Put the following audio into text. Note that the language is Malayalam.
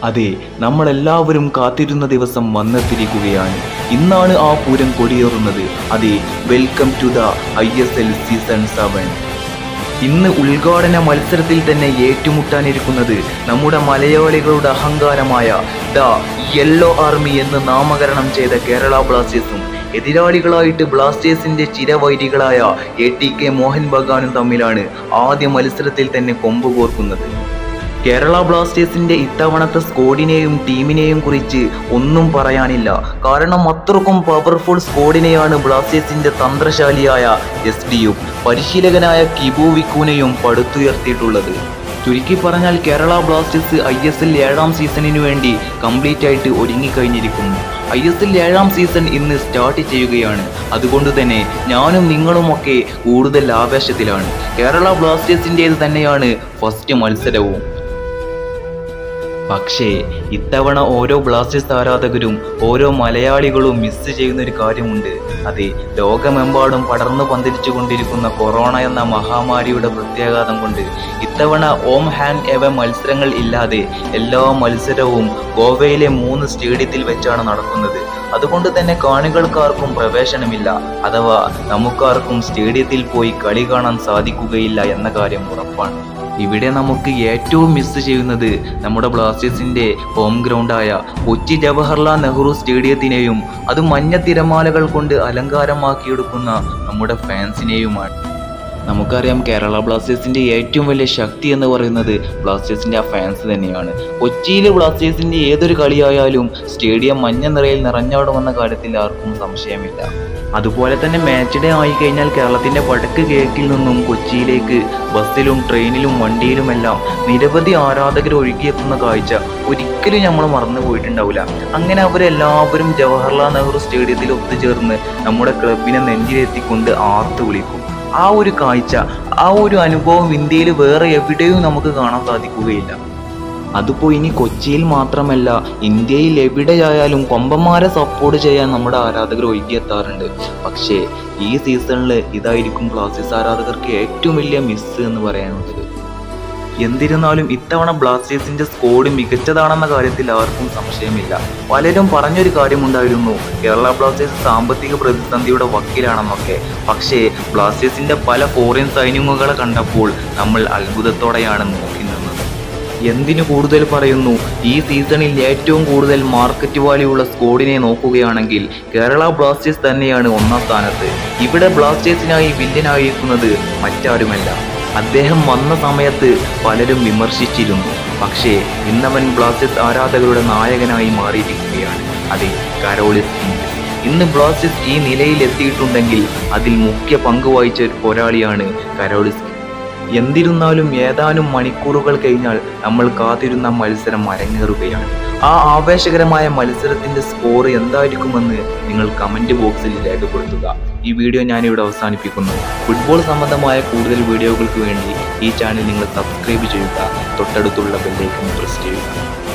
അതെ നമ്മളെല്ലാവരും കാത്തിരുന്ന ദിവസം വന്നെത്തിരിക്കുകയാണ് ഇന്നാണ് ആ പൂരം കൊടിയേറുന്നത് അതെ welcome to the I S L season seven ഇന്ന് ഉദ്ഘാടന മത്സരത്തിൽ തന്നെ ഏറ്റുമുട്ടാനിരിക്കുന്നത് നമ്മുടെ മലയാളികളുടെ അഹങ്കാരമായ ദ യെല്ലോ ആർമി എന്ന് നാമകരണം ചെയ്ത കേരള ബ്ലാസ്റ്റേഴ്സും എതിരാളികളായിട്ട് ബ്ലാസ്റ്റേഴ്സിന്റെ ചിരവൈരികളായ എ ടി കെ മോഹൻ ബഗാനും തമ്മിലാണ് ആദ്യ മത്സരത്തിൽ തന്നെ കൊമ്പ് കോർക്കുന്നത് കേരള ബ്ലാസ്റ്റേഴ്സിന്റെ ഇത്തവണത്തെ സ്ക്വാഡിനെയും ടീമിനെയും കുറിച്ച് ഒന്നും പറയാനില്ല കാരണം അത്രക്കും പവർഫുൾ സ്ക്വാഡിനെയാണ് ബ്ലാസ്റ്റേഴ്സിന്റെ തന്ത്രശാലിയായ എസ് ഡിയും പരിശീലകനായ കിബു വിക്കുനെയും പടുത്തുയർത്തിയിട്ടുള്ളത് ചുരുക്കി പറഞ്ഞാൽ Kerala Blasters I S L ഏഴാം സീസണിനു വേണ്ടി കംപ്ലീറ്റ് ആയിട്ട് ഒരുങ്ങിക്കഴിഞ്ഞിരിക്കുന്നു ഐ എസ് എൽ ഏഴാം സീസൺ ഇന്ന് സ്റ്റാർട്ട് ചെയ്യുകയാണ് അതുകൊണ്ട് തന്നെ ഞാനും നിങ്ങളുമൊക്കെ കൂടുതൽ ആവേശത്തിലാണ് കേരള ബ്ലാസ്റ്റേഴ്സിൻ്റേത് തന്നെയാണ് ഫസ്റ്റ് മത്സരവും പക്ഷേ ഇത്തവണ ഓരോ ബ്ലാസ്റ്റേഴ്സ് ആരാധകരും ഓരോ മലയാളികളും മിസ് ചെയ്യുന്ന ഒരു കാര്യമുണ്ട് അതെ ലോകമെമ്പാടും പടർന്നു പന്തിരിച്ചു കൊണ്ടിരിക്കുന്ന കൊറോണ എന്ന മഹാമാരിയുടെ പ്രത്യാഘാതം കൊണ്ട് ഇത്തവണ ഓം ഹാൻഡ് എവ മത്സരങ്ങൾ ഇല്ലാതെ എല്ലാ മത്സരവും ഗോവയിലെ മൂന്ന് സ്റ്റേഡിയത്തിൽ വെച്ചാണ് നടക്കുന്നത് അതുകൊണ്ട് തന്നെ കാണികൾക്കാർക്കും പ്രവേശനമില്ല അഥവാ നമുക്കാർക്കും സ്റ്റേഡിയത്തിൽ പോയി കളി കാണാൻ സാധിക്കുകയില്ല എന്ന കാര്യം ഉറപ്പാണ് ഇവിടെ നമുക്ക് ഏറ്റവും മിസ് ചെയ്യുന്നത് നമ്മുടെ ബ്ലാസ്റ്റേഴ്സിന്റെ ഹോം ഗ്രൗണ്ടായ കൊച്ചി ജവഹർലാൽ നെഹ്റു സ്റ്റേഡിയത്തിനെയും അത് മഞ്ഞ തിരമാലകൾ കൊണ്ട് അലങ്കാരമാക്കിയെടുക്കുന്ന നമ്മുടെ ഫാൻസിനെയുമാണ് നമുക്കറിയാം കേരള ബ്ലാസ്റ്റേഴ്സിന്റെ ഏറ്റവും വലിയ ശക്തി എന്ന് പറയുന്നത് ബ്ലാസ്റ്റേഴ്സിന്റെ ആ ഫാൻസ് തന്നെയാണ് കൊച്ചിയിലെ ബ്ലാസ്റ്റേഴ്സിന്റെ ഏതൊരു കളിയായാലും സ്റ്റേഡിയം മഞ്ഞ നിറയിൽ നിറഞ്ഞാടുമെന്ന കാര്യത്തിൽ ആർക്കും സംശയമില്ല അതുപോലെ തന്നെ മാച്ച് ഡേ ആയി കഴിഞ്ഞാൽ കേരളത്തിന്റെ വടക്ക് കിഴക്കിൽ നിന്നും കൊച്ചിയിലേക്ക് ബസ്സിലും ട്രെയിനിലും വണ്ടിയിലുമെല്ലാം നിരവധി ആരാധകർ ഒഴുകിയെത്തുന്ന കാഴ്ച ഒരിക്കലും നമ്മൾ മറന്നു പോയിട്ടുണ്ടാവില്ല അങ്ങനെ അവരെല്ലാവരും ജവഹർലാൽ നെഹ്റു സ്റ്റേഡിയത്തിൽ ഒത്തുചേർന്ന് നമ്മുടെ ക്ലബിനെ നെഞ്ചിലെത്തിക്കൊണ്ട് ആർത്തു വിളിക്കും ആ ഒരു കാഴ്ച ആ ഒരു അനുഭവം ഇന്ത്യയിൽ വേറെ എവിടെയും നമുക്ക് കാണാൻ സാധിക്കുകയില്ല അതിപ്പോ ഇനി കൊച്ചിയിൽ മാത്രമല്ല ഇന്ത്യയിൽ എവിടെയായാലും കൊമ്പന്മാരെ സപ്പോർട്ട് ചെയ്യാൻ നമ്മുടെ ആരാധകർ ഒഴുകിയെത്താറുണ്ട് പക്ഷേ ഈ സീസണിൽ ഇതായിരിക്കും ബ്ലാസ്റ്റേഴ്സ് ആരാധകർക്ക് ഏറ്റവും വലിയ മിസ് എന്ന് പറയാനുള്ളത് എന്നിരുന്നാലും ഇത്തവണ ബ്ലാസ്റ്റേഴ്സിന്റെ സ്കോഡ് മികച്ചതാണെന്ന കാര്യത്തിൽ ആർക്കും സംശയമില്ല പലരും പറഞ്ഞൊരു കാര്യമുണ്ടായിരുന്നു കേരള ബ്ലാസ്റ്റേഴ്സ് സാമ്പത്തിക പ്രതിസന്ധിയുടെ വക്കീലാണെന്നൊക്കെ പക്ഷേ ബ്ലാസ്റ്റേഴ്സിന്റെ പല ഫോറിൻ സൈനികങ്ങളെ കണ്ടപ്പോൾ നമ്മൾ അത്ഭുതത്തോടെയാണ് നോക്കി നിന്നത് എന്തിനു കൂടുതൽ പറയുന്നു ഈ സീസണിൽ ഏറ്റവും കൂടുതൽ മാർക്കറ്റ് വാല്യൂ ഉള്ള സ്കോഡിനെ നോക്കുകയാണെങ്കിൽ കേരള ബ്ലാസ്റ്റേഴ്സ് തന്നെയാണ് ഒന്നാം സ്ഥാനത്ത് ഇവിടെ ബ്ലാസ്റ്റേഴ്സിനായി വില്ലനായിരിക്കുന്നത് മറ്റാരുമല്ല അദ്ദേഹം വന്ന സമയത്ത് പലരും വിമർശിച്ചിരുന്നു പക്ഷേ ഇന്നവൻ ബ്ലാസ്റ്റേഴ്സ് ആരാധകരുടെ നായകനായി മാറിയിരിക്കുകയാണ് അതെ കരോളിസ് കിങ്സ് ഇന്ന് ബ്ലാസ്റ്റേഴ്സ് ഈ നിലയിൽ എത്തിയിട്ടുണ്ടെങ്കിൽ അതിൽ മുഖ്യ പങ്ക് വഹിച്ച ഒരു പോരാളിയാണ് കരോളിസ് കിങ്സ് എന്നിരുന്നാലും ഏതാനും മണിക്കൂറുകൾ കഴിഞ്ഞാൽ നമ്മൾ കാത്തിരുന്ന മത്സരം അരങ്ങേറുകയാണ് ആ ആവേശകരമായ മത്സരത്തിന്റെ സ്കോർ എന്തായിരിക്കുമെന്ന് നിങ്ങൾ കമന്റ് ബോക്സിൽ രേഖപ്പെടുത്തുക ഈ വീഡിയോ ഞാനിവിടെ അവസാനിപ്പിക്കുന്നു ഫുട്ബോൾ സംബന്ധമായ കൂടുതൽ വീഡിയോകൾക്ക് വേണ്ടി ഈ ചാനൽ നിങ്ങൾ സബ്സ്ക്രൈബ് ചെയ്യുക തൊട്ടടുത്തുള്ള ബെല്ലൈക്കൺ പ്രസ് ചെയ്യുക